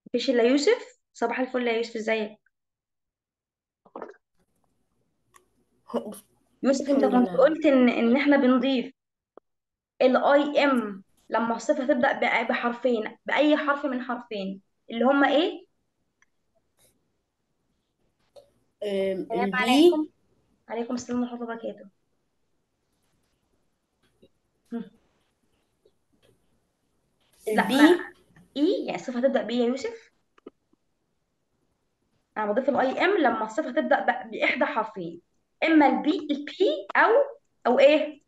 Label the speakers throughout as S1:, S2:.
S1: مفيش الا يوسف صباح الفل يا يوسف ازيك يوسف انت
S2: الحمد
S1: كنت
S2: لله
S1: قلت ان ان احنا بنضيف الاي ام لما الصفه تبدا ب- بحرفين باي حرف من حرفين اللي هما ايه
S2: أم،
S1: السلام
S2: البي
S1: عليكم عليكم السلام ورحمه الله وبركاته هم. لا ما
S2: البي
S1: اي يعني الصفه تبدا بايه يا يوسف انا بضيف الاي ام لما الصفه تبدا ب- باحدى حرفين اما البي البي او او ايه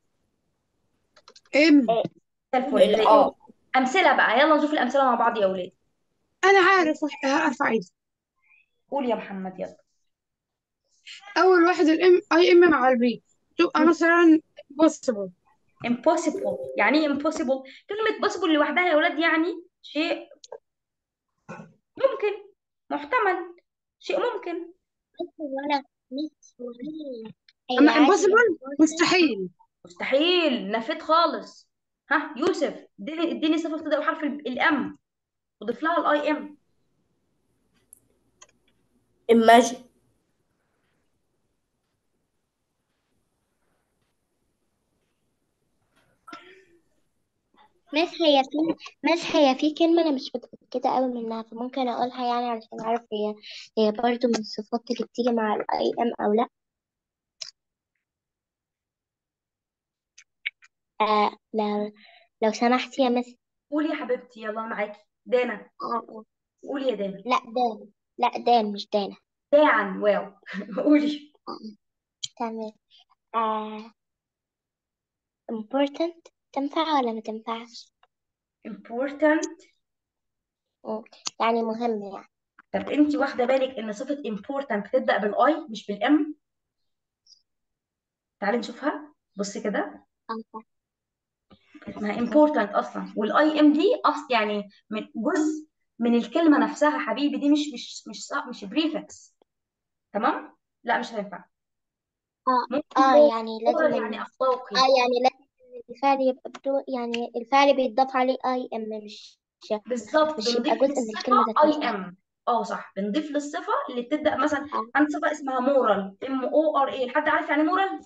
S3: ام
S1: زي الفل زي ايه
S2: الار
S1: امثله بقى يلا نشوف الامثله مع بعض يا اولاد
S3: انا عارف ارفع ايدي
S1: قول يا محمد يلا
S3: اول واحد الام اي ام مع البي تبقى مثلا possible
S1: impossible يعني ايه impossible كلمة possible لوحدها يا ولاد يعني شيء ممكن محتمل شيء ممكن
S4: ولا ميكس ولا
S3: اما
S4: هي عادي
S3: impossible مستحيل
S1: مستحيل نفيت خالص ها يوسف اديني اديني صفة تبدأ بحرف الام وضيف لها الاي ام
S2: imagine
S4: مس هي في مس هي في كلمة أنا مش متأكدة أوي منها فممكن أقولها يعني علشان أعرف هي هي برضو من الصفات اللي بتيجي مع ال IM أو لأ آه لو لو سمحتي يا مس
S1: قولي يا حبيبتي يلا معاكي دانا
S4: آه آه.
S1: قولي يا دانا
S4: لأ دان لأ دان مش دانا
S1: داعا واو قولي
S4: آه. تمام آه important تنفع ولا ما تنفعش؟
S1: important
S4: مم. يعني مهم يعني
S1: طب انت واخدة بالك ان صفة important بتبدأ بالاي مش بالام تعالي نشوفها بصي كده
S4: آه.
S1: اسمها important اصلا والاي ام دي اصل يعني من جزء من الكلمه نفسها حبيبي دي مش مش مش صح مش بريفكس تمام لا مش هينفع
S4: اه
S1: ممكن
S4: اه
S1: مور
S4: يعني
S1: مور
S4: لازم
S1: يعني
S4: اه
S1: اخلاقي
S4: يعني لازم الفعل يبقى بدون يعني الفعل بيتضاف عليه اي ام مش
S1: بالظبط
S4: مش يبقى
S1: بنضيف
S4: جزء من
S1: للصفه
S4: الكلمة ذات
S1: اي
S4: نفسها
S1: ام اه صح بنضيف للصفه اللي بتبدا مثلا
S4: اه
S1: عند صفه اسمها مورال ام او ار اي حد عارف يعني مورال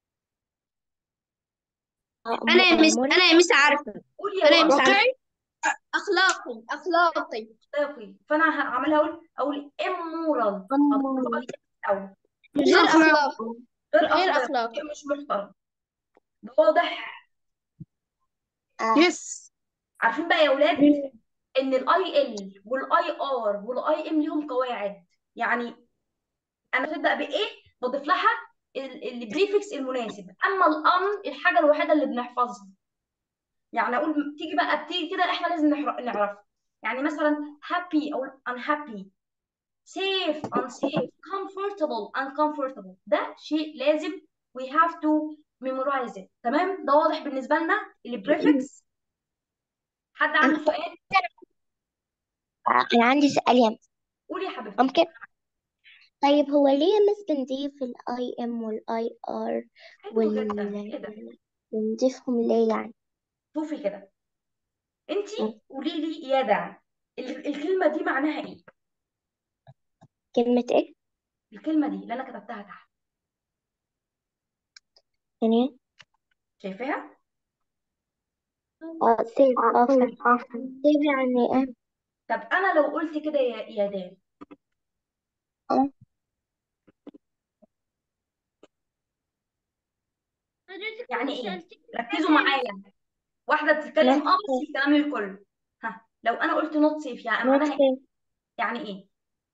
S4: اه
S5: انا يا مس
S4: مورال
S5: انا يا مس عارفه
S1: قول يا
S5: انا يا مس عارفه
S3: واقعي
S5: اخلاقي اخلاقي
S1: اخلاقي فانا هعملها اقول اقول ام مورال اضيف
S4: مورال
S1: او
S5: غير
S3: اخلاق
S5: اخلاقي
S1: غير
S5: غير
S1: اخلاقي
S5: اخلاقي
S1: شيء مش محترم ده واضح
S4: اه
S3: يس
S1: عارفين بقى يا اولاد ان الاي ال والاي ار والاي ام ليهم قواعد يعني انا بتبدا بايه بضيف لها البريفكس المناسب اما الان الحاجه الوحيده اللي بنحفظها يعني اقول تيجي بقى بتيجي كده احنا لازم نحر- نعرفها يعني مثلا happy او unhappy safe unsafe comfortable uncomfortable ده شيء لازم we have to memorize it تمام ده واضح بالنسبه لنا البريفكس حد عنده سؤال
S4: انا عندي سؤال يا مس
S1: قولي يا حبيبتي
S4: ممكن طيب هو ليه يا مس بنضيف الاي ام والاي ار
S1: حلو جدا
S4: وال
S1: كده
S4: بنضيفهم ليه يعني
S1: شوفي كده انتي
S4: مم.
S1: قولي لي يا دع ال- الكلمه دي معناها ايه
S4: كلمة ايه
S1: الكلمه دي اللي انا كتبتها تحت
S4: يعني
S1: شايفاها
S4: اه سيف اه فاهم سيف يعني ايه
S1: طب انا لو قلت كده يا يا دال
S4: اه
S1: يعني ايه ركزوا معايا واحده بتتكلم
S4: not
S1: اه بس
S4: safe
S1: الكلام الكل ها لو انا قلت نوت سيف يعني
S4: not
S1: معناها ايه
S4: safe
S1: يعني ايه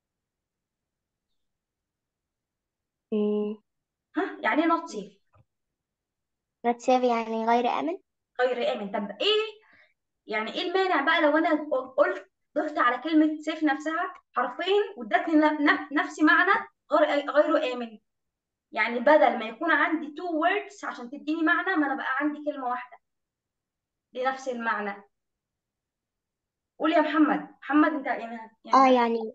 S4: مم.
S1: ها يعني ايه نوت سيف
S4: not safe يعني غير آمن
S1: غير امن طب ايه يعني ايه المانع بقى لو انا قلت ضفت على كلمه سيف نفسها حرفين وادتني ن- ن- نفس معنى غير غير امن يعني بدل ما يكون عندي two words عشان تديني معنى ما انا بقى عندي كلمة واحدة لنفس المعنى قول يا محمد محمد انت يعني
S4: اه
S1: يعني
S4: يعني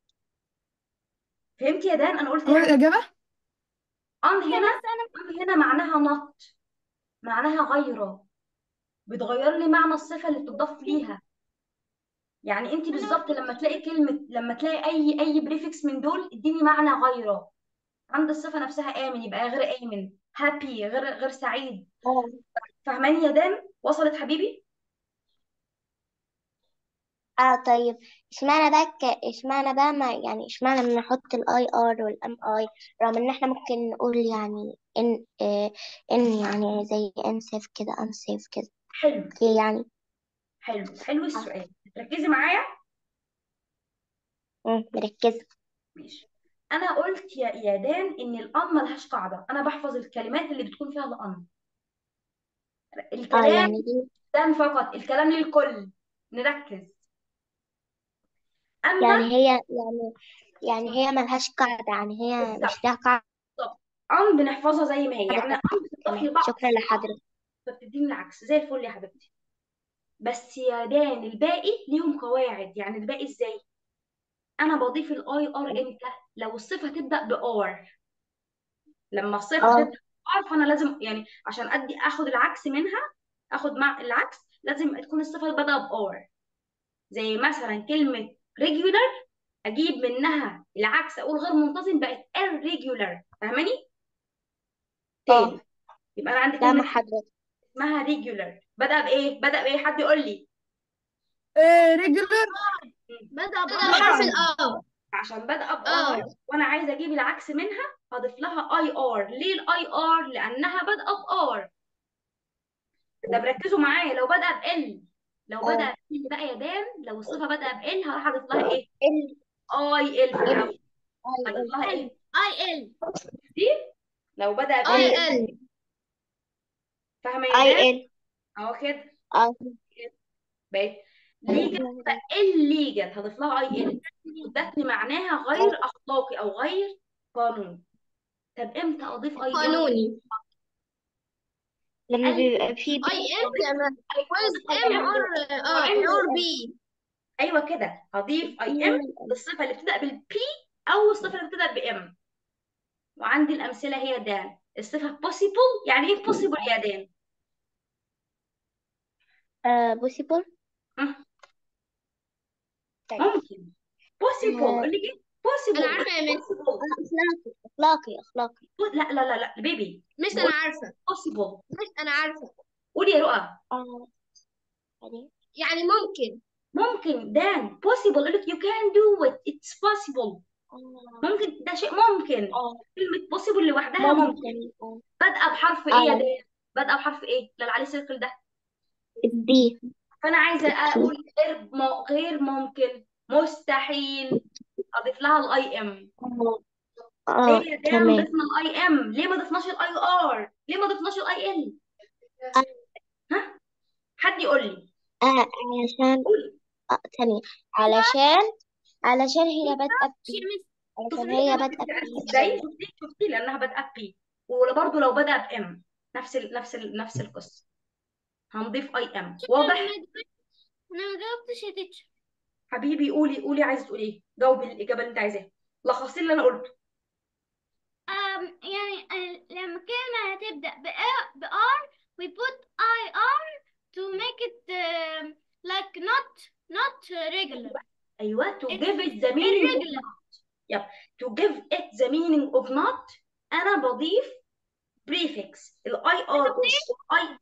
S1: فهمت يا دان انا قلت
S3: هو
S1: يعني
S3: الإجابة
S1: ان هنا ان هنا معناها not معناها غيره بتغير لي معنى الصفة اللي بتضاف ليها يعني انت بالظبط لما تلاقي كلمه لما تلاقي اي اي بريفكس من دول اديني معنى غيره عند الصفه نفسها امن يبقى غير امن هابي غير غير سعيد
S4: اه
S1: فاهماني يا دان وصلت حبيبي
S4: اه طيب اشمعنى بقى ك- اشمعنى بقى ما يعني اشمعنى بنحط الاي ار والام اي رغم ان احنا ممكن نقول يعني ان اه ان يعني زي ان سيف كده ان سيف كده
S1: حلو
S4: اوكي يعني
S1: حلو حلو السؤال ركزي معايا
S4: مم، مركزة
S1: ماشي انا قلت يا يا دان ان الان ملهاش قاعده انا بحفظ الكلمات اللي بتكون فيها الان
S4: اه
S1: الكلام
S4: يعني دي
S1: دان فقط الكلام للكل نركز اما
S4: يعني هي يعني يعني هي ملهاش قاعدة يعني هي
S1: بالظبط
S4: مش لها قاعدة
S1: بالظبط ان بنحفظها زي ما هي يعني
S4: تمام
S1: ان بتضاف
S4: تمام
S1: لبعض
S4: شكرا لحضرتك
S1: فبتديني العكس زي الفل يا حبيبتي بس يا دان الباقي ليهم قواعد يعني الباقي ازاي انا بضيف الاي ار امتى لو الصفه تبدا بار لما الصفه
S4: اه
S1: تبدا بار فانا لازم يعني عشان ادي اخد العكس منها اخد مع العكس لازم تكون الصفه بادئه بار زي مثلا كلمه regular اجيب منها العكس اقول غير منتظم بقت irregular فاهماني
S4: اه
S1: تاني يبقى انا عندي
S4: لا مع
S1: كلمه
S4: حضرتك
S1: اسمها regular بدأ بايه بدأ بايه حد يقول لي
S3: ريجولر
S5: بدأ بحرف الآ
S1: عشان بدأ
S5: اه
S1: بار وانا عايزه اجيب العكس منها هضيف لها اي ار ليه الاي ار لانها بادئه بار ده بركزوا معايا لو بدأ بال لو بدأ
S4: اه
S1: بال بقى يا دان لو الصفه بدأ بال هروح اضيف لها ايه
S4: ال
S1: اي ال في
S4: ال
S1: الاول
S4: اي
S1: اضيف
S4: ال
S1: لها ايه
S5: اي ال
S1: دي لو بدأ
S5: اي
S1: بال
S5: ال
S1: فاهمه يا دان
S4: اي ال
S1: اهو كده
S4: اه
S1: بقت ليجل الليجل هضيف لها اي ال ادتني معناها غير اخلاقي او غير قانوني طب امتى اضيف اي ال
S5: قانوني
S4: لما بيبقى فيه
S5: اي ال لما with ام
S1: ايوه
S5: اور اه اور بي
S1: ايوه كده هضيف اي ام للصفه اللي بتبدا بالبي او الصفه اللي بتبدا بام وعندي الامثله هي دان الصفه possible يعني ايه possible يا دان
S4: آه possible
S1: مم،
S4: طيب
S1: ممكن possible
S4: آه
S1: اقول لك ايه
S5: انا
S1: possible
S5: عارفه يا مس
S1: possible
S4: اخلاقي اخلاقي اخلاقي
S1: لا لا لا لا بيبي
S5: مس
S1: بقول
S5: انا عارفه
S1: possible
S5: مس انا عارفه
S1: قولي يا رؤى
S4: اه يعني
S5: يعني ممكن
S1: ممكن دان possible اقول لك you can do it it's possible
S4: اه
S1: ممكن ده شيء ممكن
S4: اه
S1: كلمه possible لوحدها ممكن
S4: ممكن اه
S1: بادئه بحرف ايه يا
S4: اه
S1: دان بادئه بحرف ايه اللي عليه سيركل ده
S4: البي
S1: فانا عايزه
S4: البي
S1: اقول غير م- غير ممكن مستحيل اضيف لها الاي ام
S4: اه
S1: ليه
S4: اه
S1: يا دام
S4: تمام
S1: ضفنا الاي ام ليه ما ضفناش الاي ار ليه ما ضفناش الاي ال
S4: آه
S1: ها حد يقول لي
S4: آه، علشان
S1: قولي
S4: آه ثانية علشان علشان هي بادئة
S5: شيء
S4: بي
S5: مس
S4: علشان
S1: شوفي
S4: هي
S1: انت
S4: بادئة
S1: بتسالي
S4: بي
S1: ازاي شفتي شفتي لانها بادئه بي وبرده لو بدأ بام نفس ال نفس ال نفس القصه هنضيف اي ام واضح
S5: انا ما جاوبتش يا تيتشر
S1: حبيبي قولي قولي عايزه تقولي ايه جاوبي الاجابه اللي انت عايزاها لخصي اللي انا قلته
S6: um, يعني ال- لما كلمة هتبدأ ب ب R we put IR to make it um, like not not regular
S1: ايوه to
S6: it's
S1: give it the meaning of
S6: irregular
S1: يب to give it the meaning of not انا بضيف prefix الاي ار اي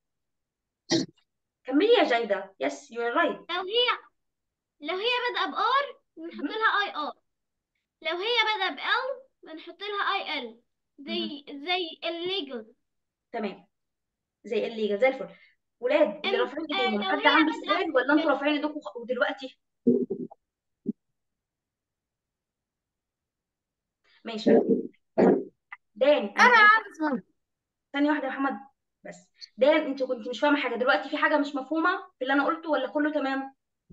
S1: كملي يا جيدة yes you're right
S6: لو هي لو هي بادئة ب R بنحط لها IR لو هي بادئة ب L بنحط لها IL زي زي illegal
S1: تمام زي الليجا زي الفل ولاد اللي
S6: ام
S1: رافعين
S6: آه
S1: ايديهم
S6: لو
S1: حد
S6: هي
S1: عنده
S6: بادئة
S1: سؤال ولا انتوا
S6: ب
S1: رافعين ايديكم دلوقتي ماشي دان انا
S3: انا
S1: كنت
S3: عارفه
S1: ثانية واحدة يا محمد بس دان انت كنت مش فاهمة حاجة دلوقتي في حاجة مش مفهومة في اللي انا قلته ولا كله تمام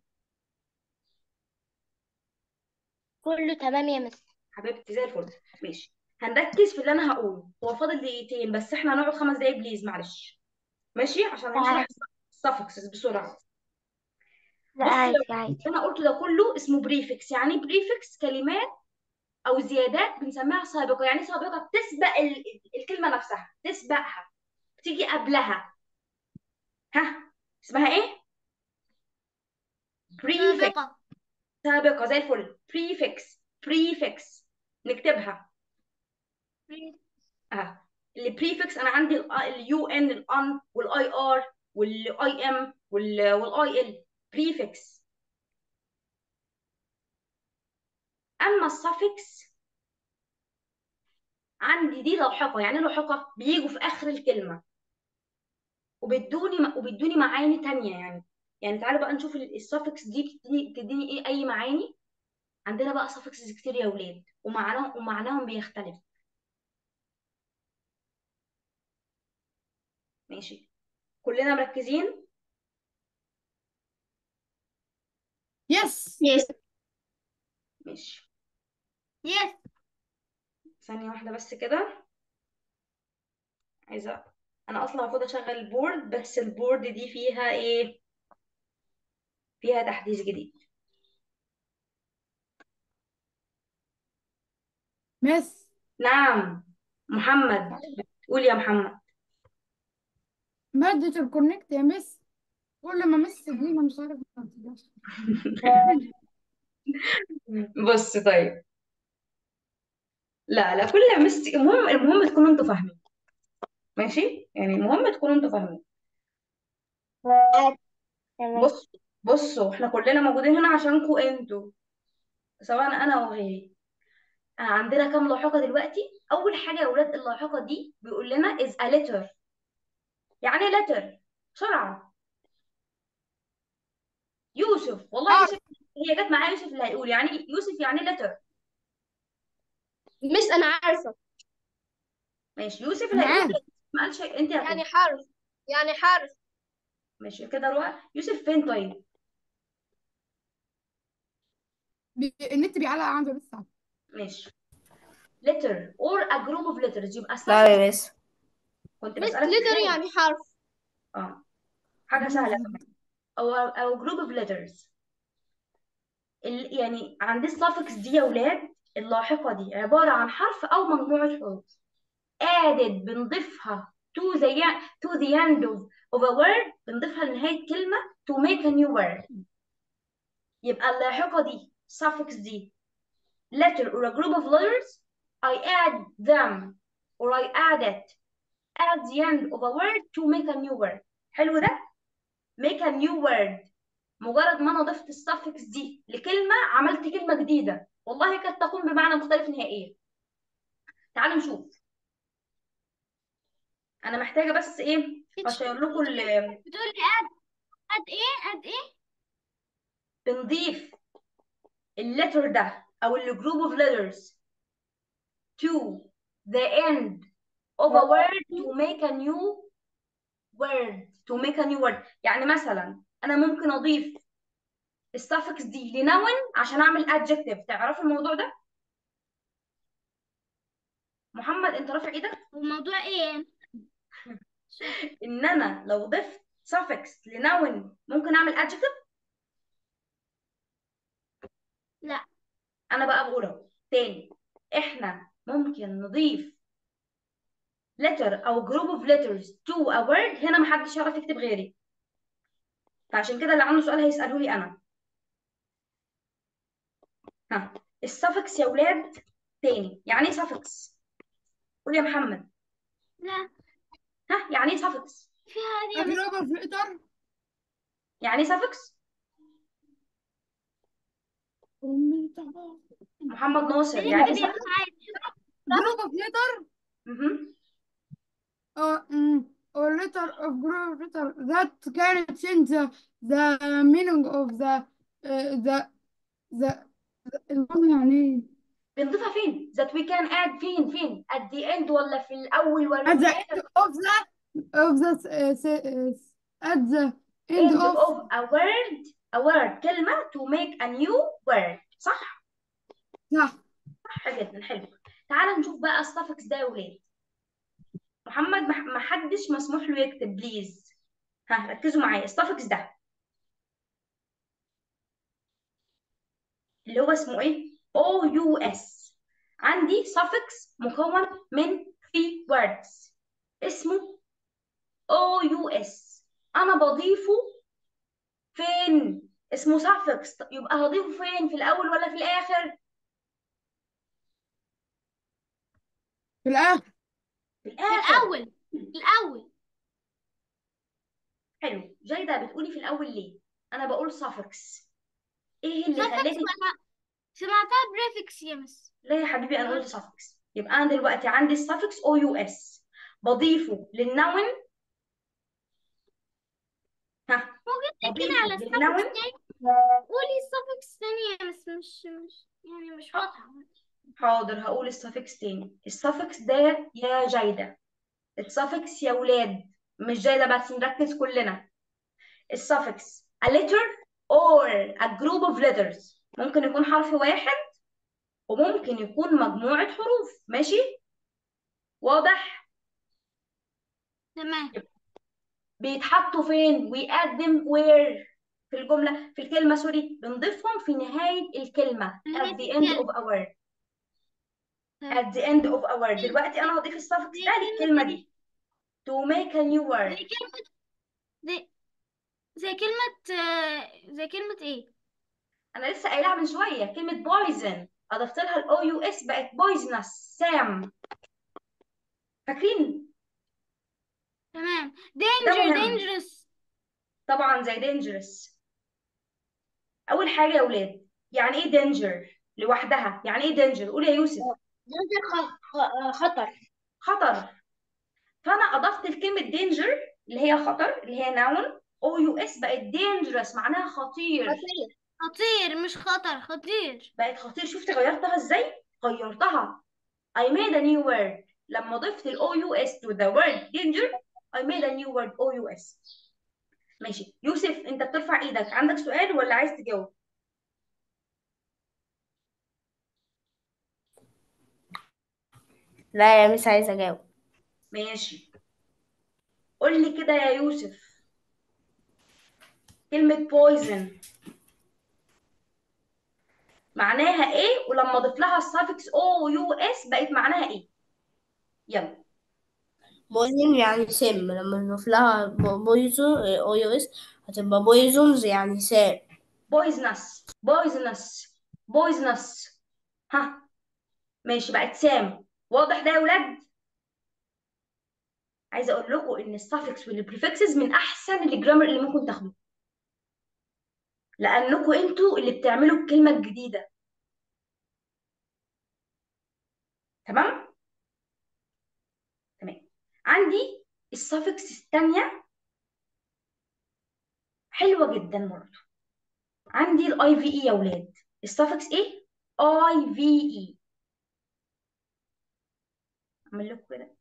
S4: كله تمام يا مس
S1: حبيبتي زي الفل ماشي هنركز في اللي انا هقوله هو فاضل دقيقتين بس احنا هنقعد خمس دقايق بليز معلش ماشي عشان هنشرح
S4: عادي
S1: السفكسز بسرعة
S4: لا
S1: بصي
S4: عادي
S1: لو
S4: عادي
S1: اللي انا قلته ده كله اسمه بريفكس يعني بريفكس كلمات او زيادات بنسميها سابقه يعني سابقه بتسبق ال... الكلمه نفسها تسبقها بتيجي قبلها ها اسمها ايه prefix
S6: سابقة
S1: سابقة زي الفل prefix prefix نكتبها اه البريفكس انا عندي اليو ان الان والاي ار والاي ام والاي ال بريفكس اما السفكس عندي دي لاحقه يعني إيه لاحقه بيجوا في اخر الكلمه وبيدوني وبيدوني معاني تانية يعني يعني تعالوا بقى نشوف السفكس دي بتديني بتديني ايه اي معاني عندنا بقى سفكسز كتير يا ولاد ومعناهم ومعناهم بيختلف ماشي كلنا مركزين
S3: يس
S5: يس
S1: ماشي
S6: يس
S1: ثانية واحدة بس كده عايزة أنا أصلا المفروض أشغل البورد بس البورد دي فيها إيه؟ فيها تحديث جديد
S3: مس
S1: نعم محمد قول يا محمد
S3: مادة الكونكت يا مس كل ما مس تجينا مش عارف ما تجيش.
S1: بص طيب لا لا كل مس المهم المهم تكونوا انتوا فاهمين ماشي يعني المهم تكونوا انتوا فاهمين
S4: تمام
S1: بص بصوا احنا كلنا موجودين هنا عشانكوا انتوا سواء انا او غيري آه، عندنا كام لاحقة دلوقتي أول حاجة يا ولاد اللاحقة دي بيقول لنا is a letter يعني letter بسرعة يوسف والله
S3: اه
S1: يوسف هي جت معايا يوسف اللي هيقول يعني يوسف يعني letter
S5: مس أنا عارفة
S1: ماشي يوسف اللي
S3: انا
S1: هيقول
S3: عارف
S1: ما قالش انت
S5: يعني
S1: هتقول
S5: حرف يعني حرف
S1: ماشي كده روح يوسف فين طيب
S3: بي... النت بيعلق عنده لسه
S1: ماشي letter or a group of letters يبقى
S2: لا
S1: suffix
S2: يا مس
S1: كنت
S5: مس
S1: بسألك
S5: ليتر
S1: ازاي
S5: يعني حرف
S1: اه حاجة سهلة كمان او او group of letters ال... يعني عند السافكس دي يا ولاد اللاحقة دي عبارة عن حرف أو مجموعة حروف added بنضيفها to the to the end of, of a word بنضيفها لنهاية كلمة to make a new word يبقى اللاحقة دي suffix دي letter or a group of letters I add them or I add it at the end of a word to make a new word حلو ده make a new word مجرد ما انا ضفت السفكس دي لكلمه عملت كلمه جديده والله قد تكون بمعنى مختلف نهائيا تعالوا نشوف انا محتاجه بس ايه اشير لكم ال-
S6: بتقول لي قد قد ايه قد ايه
S1: بنضيف اللتر ده او الجروب اوف letters to the end of a word to make a new word to make a new word يعني مثلا انا ممكن اضيف السفكس دي لنون عشان اعمل adjective تعرفوا الموضوع ده محمد انت رافع ايدك
S6: وموضوع ايه
S1: ان انا لو ضفت suffix لنون ممكن اعمل adjective
S6: لا
S1: انا بقى بقول اهو تاني احنا ممكن نضيف letter او group of letters to a word هنا محدش يعرف يكتب غيري فعشان كده اللي عنده سؤال هيسأله لي انا ها السفكس يا ولاد تاني يعني ايه suffix قول يا محمد
S6: لا
S1: ها يعني ايه suffix
S6: فيها هذه يا مس
S3: أجربة في إطار
S1: يعني ايه suffix محمد ناصر
S6: اللي
S1: يعني ايه
S6: بيبقى
S1: suffix
S6: عادي
S3: جروب اوف ليتر
S1: مهم.
S3: or letter of group letter that can change the, the meaning of the uh, the the the- المعنى يعني ايه؟
S1: بنضيفها فين that we can add فين فين at the end ولا في الاول ولا
S3: at
S1: في
S3: the
S1: الاخر
S3: end of the of the uh, say, uh, at the end
S1: end
S3: of
S1: of a word a word كلمة to make a new word صح
S3: صح
S1: صح جدا حلو تعال نشوف بقى السفكس ده يا ولاد محمد ما ما حدش مسموح له يكتب بليز ها ركزوا معايا السفكس ده اللي هو اسمه ايه O U S عندي suffix مكون من three words اسمه O U S انا بضيفه فين اسمه suffix يبقى هضيفه فين في الاول ولا في الاخر
S3: في الآخر
S1: في الاخر
S6: الأول الأول
S1: حلو جايده بتقولي في الاول ليه انا بقول suffix ايه اللي
S6: suffix
S1: خلاني
S6: ولا سمعتها بريفكس يا مس
S1: لا يا حبيبي انا قلت suffix يبقى انا دلوقتي عندي السفكس او يو اس بضيفه للنون ها
S6: ممكن تأكدي
S1: بضيفه
S6: على السفكس
S1: للنون
S6: تاني قولي السفكس تاني يا مس مش مش يعني مش واضحة
S1: حاضر هقول السفكس تاني السفكس ده يا جايدة السفكس يا ولاد مش جايدة بس نركز كلنا السفكس a letter or a group of letters ممكن يكون حرف واحد وممكن يكون مجموعة حروف ماشي واضح
S6: تمام
S1: بيتحطوا فين we add them where في الجملة في الكلمة سوري بنضيفهم في نهاية الكلمة
S6: في
S1: at
S6: نهاية
S1: the end of
S6: الكلمة.
S1: a word
S6: تمام.
S1: at the end of a word دلوقتي أنا هضيف السفكس ده للكلمة دي to make a new word
S6: زي كلمة زي زي كلمة آه، زي كلمة ايه؟
S1: أنا لسه قايلها من شوية كلمة poison أضفت لها ال O U S بقت poisonous سام فاكرين
S6: تمام
S1: ده
S6: danger
S1: مهم.
S6: dangerous
S1: طبعا زي dangerous أول حاجة يا ولاد يعني إيه danger لوحدها يعني إيه danger قول يا يوسف
S4: خطر
S1: خطر فانا اضفت لكلمه danger اللي هي خطر اللي هي noun او يو اس بقت dangerous معناها خطير
S6: خطير مش خطر خطير
S1: بقت خطير شفت غيرتها ازاي غيرتها I made a new word لما ضفت ال OUS to the word danger I made a new word OUS ماشي يوسف انت بترفع ايدك عندك سؤال ولا عايز تجاوب
S2: لا يا مس عايزة أجاوب
S1: ماشي قول لي كده يا يوسف كلمة poison معناها ايه ولما اضيف لها السافكس او يو اس بقت معناها ايه يلا
S2: بويزن يعني سم لما نضيف لها بويزو او يو اس هتبقى بويزونز يعني سام
S1: poisonous poisonous poisonous ها ماشي بقت سام واضح ده يا ولاد عايزه اقول لكم ان السافكس والبريفكسز من احسن الجرامر اللي ممكن تاخدوه لانكم انتوا اللي بتعملوا الكلمه الجديده تمام تمام عندي السافكس الثانيه حلوه جدا برضه عندي الاي في اي يا ولاد السافكس ايه اي في اي اعمل لكم كده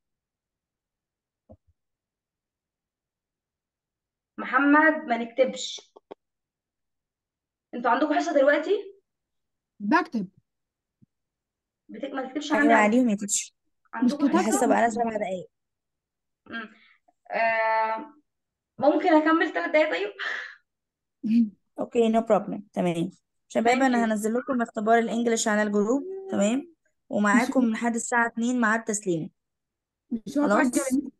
S1: محمد ما نكتبش انتوا عندكم حصه دلوقتي
S3: بكتب
S1: بت... ما تكتبش
S7: ايوه
S1: عندي
S7: عليهم يا تيتشر
S1: عندكم
S3: كتبت؟
S1: حصه
S7: الحصه بقى لها سبع دقايق
S1: مم. آه... ممكن اكمل ثلاث دقايق طيب
S7: اوكي نو بروبلم تمام شباب
S1: Thank
S7: انا
S1: you.
S7: هنزل لكم اختبار الانجليش على الجروب تمام ومعاكم لحد الساعه 2 ميعاد تسليمه
S3: مش هو
S7: خلاص
S3: اتأجل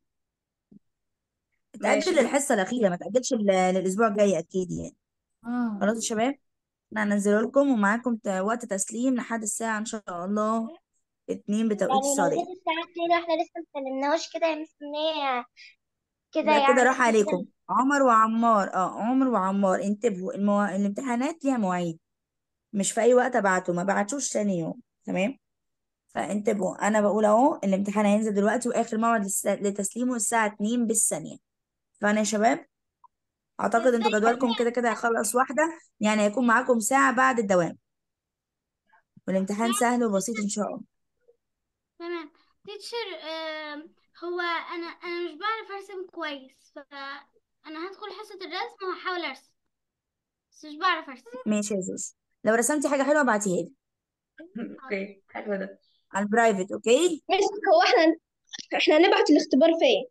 S1: ماشي
S7: اتأجل للحصه الاخيره ما تأجلش لل- للاسبوع الجاي اكيد يعني
S3: اه
S7: خلاص يا شباب انا هنزله لكم ومعاكم ت- وقت تسليم لحد الساعه ان شاء الله 2 بتوقيت
S4: يعني لو
S7: السعوديه
S4: جت الساعة 2 واحنا لسه مسلمناش كده يا مس ان هي كده
S7: ده كده
S4: يعني
S7: راح عليكم عمر وعمار اه عمر وعمار انتبهوا المو... الامتحانات ليها مواعيد مش في اي وقت ابعته ما بعتوش تاني يوم تمام فانتبهوا انا بقول اهو الامتحان هينزل دلوقتي واخر موعد للس- لتسليمه الساعه 2 بالثانيه فانا يا شباب اعتقد انتوا جدولكم كده كده هيخلص واحده يعني هيكون معاكم ساعه بعد الدوام والامتحان سهل وبسيط ان شاء الله
S6: تمام تيتشر هو انا انا مش بعرف ارسم كويس فانا هدخل حصة الرسم وهحاول ارسم بس مش بعرف ارسم
S7: ماشي يا زوز لو رسمتي حاجه حلوه ابعتيها لي
S1: اوكي حلو ده
S7: على البرايفت اوكي
S5: مس هو احنا احنا نبعت الاختبار فين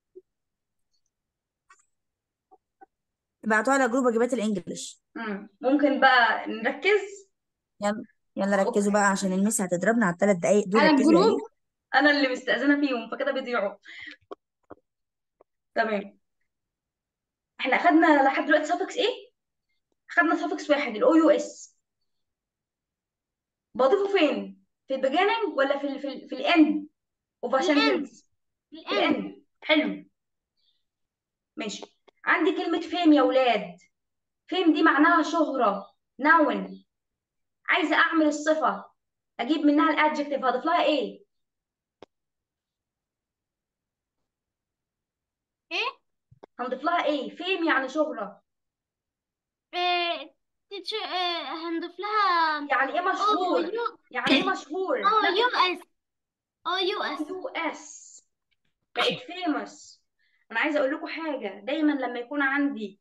S7: ابعتوها على جروب واجبات الانجليش
S1: مم. ممكن بقى نركز
S7: يلا يلا ركزوا بقى عشان المس هتضربنا على الثلاث دقايق دول
S1: على
S7: ركزوا يا
S1: الجروب
S7: ريت
S1: انا اللي مستأذنة فيهم فكده بيضيعوا تمام احنا اخدنا لحد دلوقتي suffix ايه خدنا suffix واحد ال OUS بضيفه فين في البيجيننج ولا في ال في ال في الاند اوف
S6: الإند
S1: sentence في
S6: الإند
S1: الاند حلو ماشي عندي كلمة فيم يا ولاد فيم دي معناها شهرة نون عايزة أعمل الصفة أجيب منها الادجكتيف هضيف لها إيه؟
S6: إيه
S1: هنضيف لها إيه؟ فيم يعني شهرة
S6: إيه تيتش إيه هنضيف لها
S1: يعني إيه
S6: أو
S1: مشهور؟
S6: يو
S1: يعني إيه مشهور؟
S6: أو
S1: لا
S6: يو إس أو يو إس
S1: يو اس بقت فيموس أنا عايزة أقول لكم حاجة دايما لما يكون عندي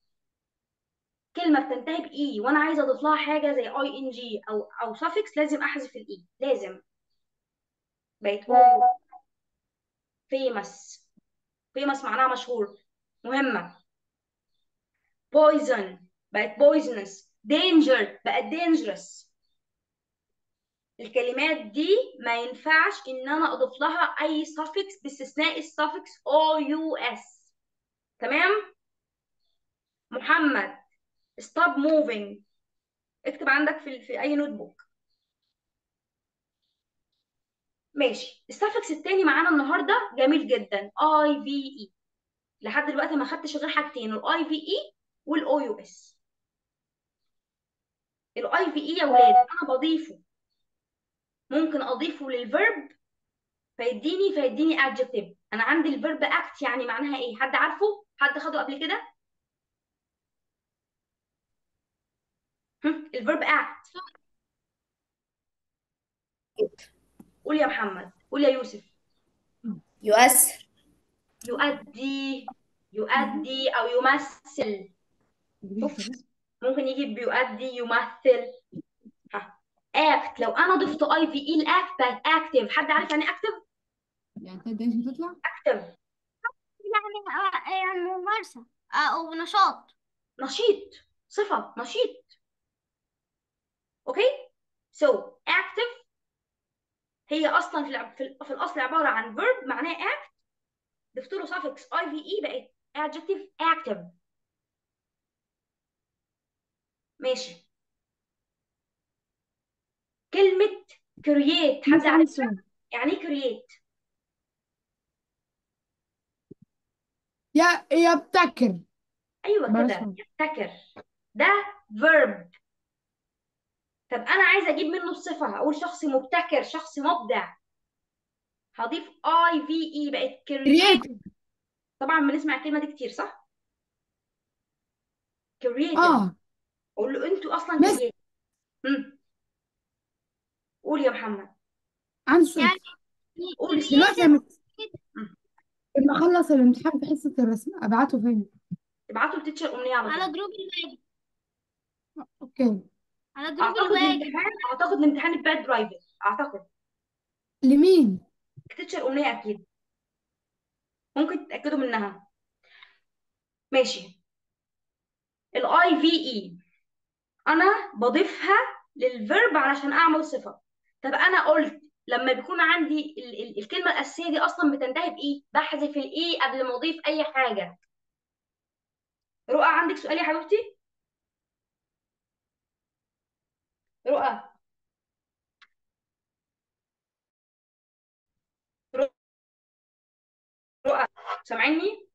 S1: كلمة بتنتهي بإي وأنا عايزة أضيف لها حاجة زي أي إن جي أو أو suffix لازم أحذف الإي لازم بقت أو famous famous معناها مشهور مهمة poison بقت poisonous danger بقت dangerous الكلمات دي ما ينفعش ان انا اضيف لها اي suffix باستثناء السفكس او يو اس تمام محمد stop moving اكتب عندك في في اي نوت بوك ماشي السفكس التاني معانا النهارده جميل جدا اي في اي لحد دلوقتي ما خدتش غير حاجتين الاي في اي والاو يو اس الاي في اي يا ولاد انا بضيفه ممكن اضيفه للفيرب فيديني فيديني adjective انا عندي الفيرب act يعني معناها ايه حد عارفه حد خده قبل كده هم؟ الفيرب act قول يا محمد قول يا يوسف
S2: يؤثر
S1: يؤدي يؤدي او يمثل شوف ممكن يجي بيؤدي يمثل ها act لو انا ضفت اي في اي الاكت بقت active حد عارف يعني active
S3: يعني انت مش بتطلع
S1: active
S6: يعني آه، يعني ممارسة آه، أو نشاط
S1: نشيط صفة نشيط اوكي so active هي اصلا في الع- في, ال- في الاصل عباره عن verb معناه act ضفت له suffix اي في اي بقت adjective active ماشي كلمه create حد
S3: مش
S1: عارف
S3: عنصر
S1: يعني ايه create
S3: يا يبتكر
S1: ايوه
S3: بلاش
S1: كده
S3: عنصر.
S1: يبتكر ده verb طب انا عايزه اجيب منه الصفه اقول شخص مبتكر شخص مبدع هضيف اي في اي بقت create
S3: كرييتيف
S1: طبعا بنسمع الكلمه دي كتير صح creative
S3: اه
S1: اقول له انتوا اصلا
S3: بس
S1: creative هم. قول يا محمد
S3: عنصر
S6: يعني
S1: قول
S3: دلوقتي لما
S1: مم.
S3: لما اخلص الامتحان في حصة الرسم ابعته فين
S1: ابعتوا لتيتشر امنيه على
S6: على
S1: طول
S6: جروب الواجب
S3: اوكي
S6: على جروب
S1: اعتقد
S6: الواجب
S1: الامتحان اعتقد الامتحان بتاع برايفت اعتقد
S3: لمين
S1: تيتشر امنيه اكيد ممكن تتاكدوا منها ماشي الاي في اي انا بضيفها للفيرب علشان اعمل صفه طب انا قلت لما بيكون عندي ال ال الكلمه الاساسيه دي اصلا بتنتهي بايه بحذف الاي قبل ما اضيف اي حاجه رؤى عندك سؤال يا حبيبتي رؤى رؤى رؤى سامعيني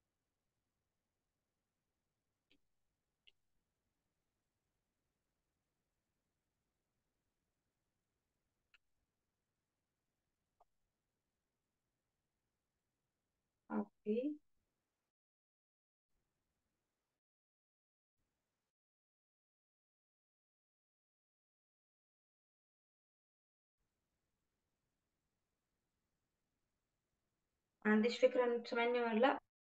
S1: اوكي ما عنديش فكره ان انتوا سامعيني ولا لا